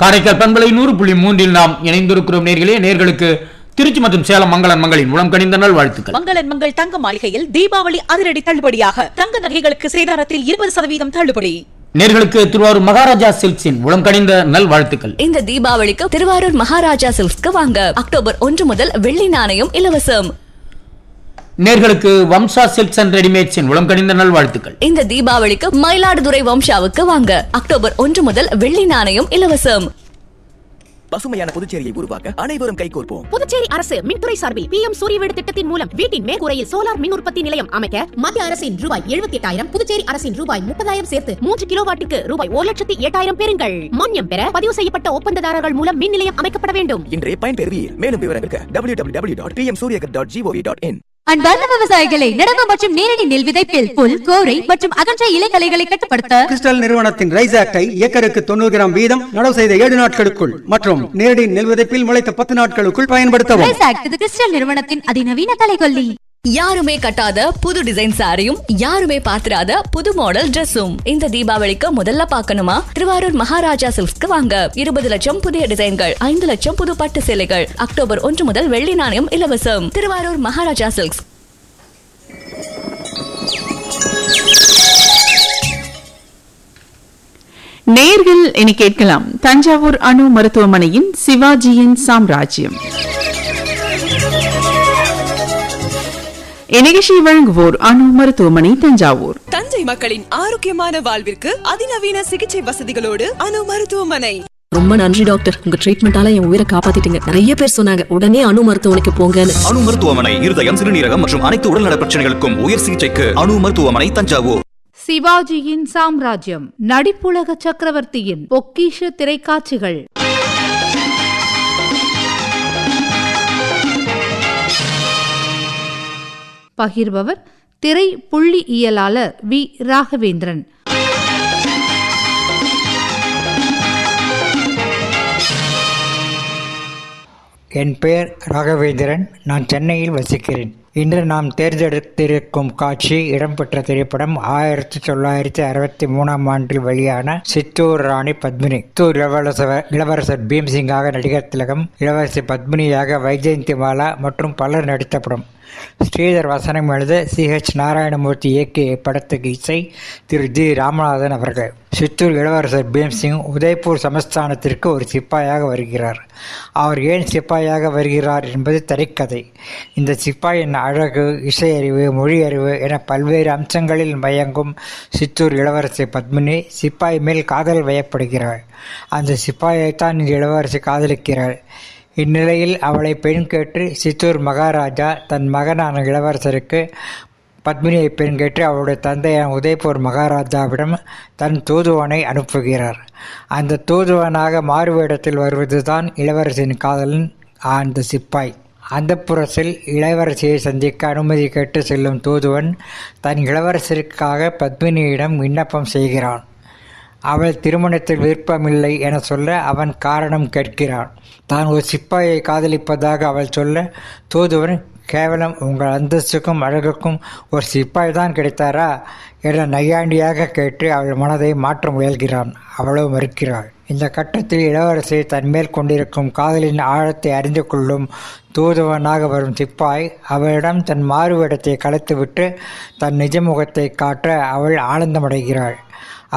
காரைக்கால் பண்பலை நூறு புள்ளி மூன்றில் நாம் இணைந்திருக்கிறோம் நேர்களே நேர்களுக்கு திருச்சி மற்றும் சேலம் மங்களன் மங்களின் உளம் கணிந்த நாள் வாழ்த்துக்கள் மங்களன் மங்கள் தங்க மாளிகையில் தீபாவளி அதிரடி தள்ளுபடியாக தங்க நகைகளுக்கு சேதாரத்தில் இருபது சதவீதம் தள்ளுபடி நேர்களுக்கு திருவாரூர் மகாராஜா சில்க்ஸின் உளம் கணிந்த நல் வாழ்த்துக்கள் இந்த தீபாவளிக்கு திருவாரூர் மகாராஜா சில்க்ஸ்க்கு வாங்க அக்டோபர் ஒன்று முதல் வெள்ளி நாணயம் இலவசம் நேர்களுக்கு வம்சா சில்க்ஸ் அண்ட் ரெடிமேட்ஸின் உளம் கணிந்த நல் வாழ்த்துக்கள் இந்த தீபாவளிக்கு மயிலாடுதுறை வம்சாவுக்கு வாங்க அக்டோபர் ஒன்று முதல் வெள்ளி நாணயம் இலவசம் பசுமையான புதுச்சேரியை உருவாக்க அனைவரும் கைகோர்ப்போம் புதுச்சேரி அரசு மின்துறை சார்பில் பி எம் சூரிய வீடு திட்டத்தின் மூலம் வீட்டின் மேற்கூரையில் சோலார் மின் உற்பத்தி நிலையம் அமைக்க மத்திய அரசின் ரூபாய் எழுபத்தி எட்டாயிரம் புதுச்சேரி அரசின் ரூபாய் முப்பதாயிரம் சேர்த்து மூன்று கிலோவாட்டுக்கு ரூபாய் ஒரு லட்சத்தி எட்டாயிரம் பெறுங்கள் மானியம் பெற பதிவு செய்யப்பட்ட ஒப்பந்ததாரர்கள் மூலம் மின் நிலையம் அமைக்கப்பட வேண்டும் இன்றே பயன்பெறுவீர் மேலும் விவரங்களுக்கு W W W dot PM Suryaghar dot GOV dot in அன்பார்ந்த விவசாயிகளை நடவு மற்றும் நேரடி நெல் விதைப்பில் புல் கோரை மற்றும் அகன்ற இலைகளைகளை கட்டுப்படுத்த கிறிஸ்டல் நிறுவனத்தின் ரைஸ் ஆக்டை ஏக்கருக்கு தொண்ணூறு கிராம் வீதம் நடவு செய்த ஏழு நாட்களுக்குள் மற்றும் நேரடி நெல் விதைப்பில் முளைத்த பத்து நாட்களுக்குள் பயன்படுத்தவும் ரைஸ் ஆக்ட் இது கிறிஸ்டல் நிறுவனத்தின் அதிநவீன கலைகொல்லி யாருமே கட்டாத புது டிசைன் சாரியும் யாருமே பாத்திராத புது மாடல் Dressum இந்த தீபாவளிக்கு முதல்ல பார்க்கணுமா திருவாரூர் மகாராஜா சில்க்ஸ்க்கு வாங்க இருபது லட்சம் புதிய டிசைன்கள் ஐந்து லட்சம் புது பட்டு சேலைகள் அக்டோபர் ஒன்று முதல் வெள்ளி நாணயம் இலவசம் திருவாரூர் மகாராஜா சில்க்ஸ் நேர்கள் இனி கேட்கலாம் தஞ்சாவூர் அணு மருத்துவமனையின் சிவாஜியின் சாம்ராஜ்யம் இந்நிகழ்ச்சியை வழங்குவோர் அணு மருத்துவமனை தஞ்சாவூர் தஞ்சை மக்களின் ஆரோக்கியமான வாழ்விற்கு அதிநவீன சிகிச்சை வசதிகளோடு அணு மருத்துவமனை ரொம்ப நன்றி டாக்டர் உங்க ட்ரீட்மெண்டால என் உயிரை காப்பாத்திட்டீங்க நிறைய பேர் சொன்னாங்க உடனே அணு மருத்துவமனைக்கு போங்கன்னு அணு மருத்துவமனை இருதயம் சிறுநீரகம் மற்றும் அனைத்து உடல்நல பிரச்சனைகளுக்கும் உயர் சிகிச்சைக்கு அணு மருத்துவமனை தஞ்சாவூர் சிவாஜியின் சாம்ராஜ்யம் நடிப்புலக சக்கரவர்த்தியின் பொக்கிஷ திரைக்காட்சிகள் பகிர்பவர் திரை புள்ளியியலாளர் வி ராகவேந்திரன் என் பெயர் ராகவேந்திரன் நான் சென்னையில் வசிக்கிறேன் இன்று நாம் தேர்ந்தெடுத்திருக்கும் காட்சி இடம்பெற்ற திரைப்படம் ஆயிரத்தி தொள்ளாயிரத்தி அறுபத்தி மூணாம் ஆண்டில் வெளியான சித்தூர் ராணி பத்மினி சித்தூர் இளவரசர் இளவரசர் பீம்சிங்காக நடிகர் திலகம் இளவரசி பத்மினியாக வைஜெயந்தி மாலா மற்றும் பலர் நடித்த படம் ஸ்ரீதர் வசனம் எழுத சி ஹெச் நாராயணமூர்த்தி இயக்கிய இப்படத்துக்கு இசை திரு ஜி ராமநாதன் அவர்கள் சித்தூர் இளவரசர் பீம்சிங் உதய்பூர் சமஸ்தானத்திற்கு ஒரு சிப்பாயாக வருகிறார் அவர் ஏன் சிப்பாயாக வருகிறார் என்பது திரைக்கதை இந்த சிப்பாயின் அழகு இசையறிவு மொழியறிவு என பல்வேறு அம்சங்களில் மயங்கும் சித்தூர் இளவரசி பத்மினி சிப்பாய் மேல் காதல் வயப்படுகிறாள் அந்த சிப்பாயைத்தான் இந்த இளவரசி காதலிக்கிறாள் இந்நிலையில் அவளை பெண் கேட்டு சித்தூர் மகாராஜா தன் மகனான இளவரசருக்கு பத்மினியை பெண் கேட்டு அவருடைய தந்தையான உதய்பூர் மகாராஜாவிடம் தன் தூதுவனை அனுப்புகிறார் அந்த தூதுவனாக மாறுவேடத்தில் வருவதுதான் இளவரசின் காதலன் அந்த சிப்பாய் அந்த புறத்தில் இளவரசியை சந்திக்க அனுமதி கேட்டு செல்லும் தூதுவன் தன் இளவரசருக்காக பத்மினியிடம் விண்ணப்பம் செய்கிறான் அவள் திருமணத்தில் விருப்பமில்லை என சொல்ல அவன் காரணம் கேட்கிறான் தான் ஒரு சிப்பாயை காதலிப்பதாக அவள் சொல்ல தூதுவன் கேவலம் உங்கள் அந்தஸ்துக்கும் அழகுக்கும் ஒரு சிப்பாய் தான் கிடைத்தாரா என நையாண்டியாக கேட்டு அவள் மனதை மாற்ற முயல்கிறான் அவளோ மறுக்கிறாள் இந்த கட்டத்தில் இளவரசி தன்மேல் கொண்டிருக்கும் காதலின் ஆழத்தை அறிந்து கொள்ளும் தூதுவனாக வரும் சிப்பாய் அவளிடம் தன் மாறுவேடத்தை கலைத்துவிட்டு தன் நிஜ முகத்தை காட்ட அவள் ஆனந்தமடைகிறாள்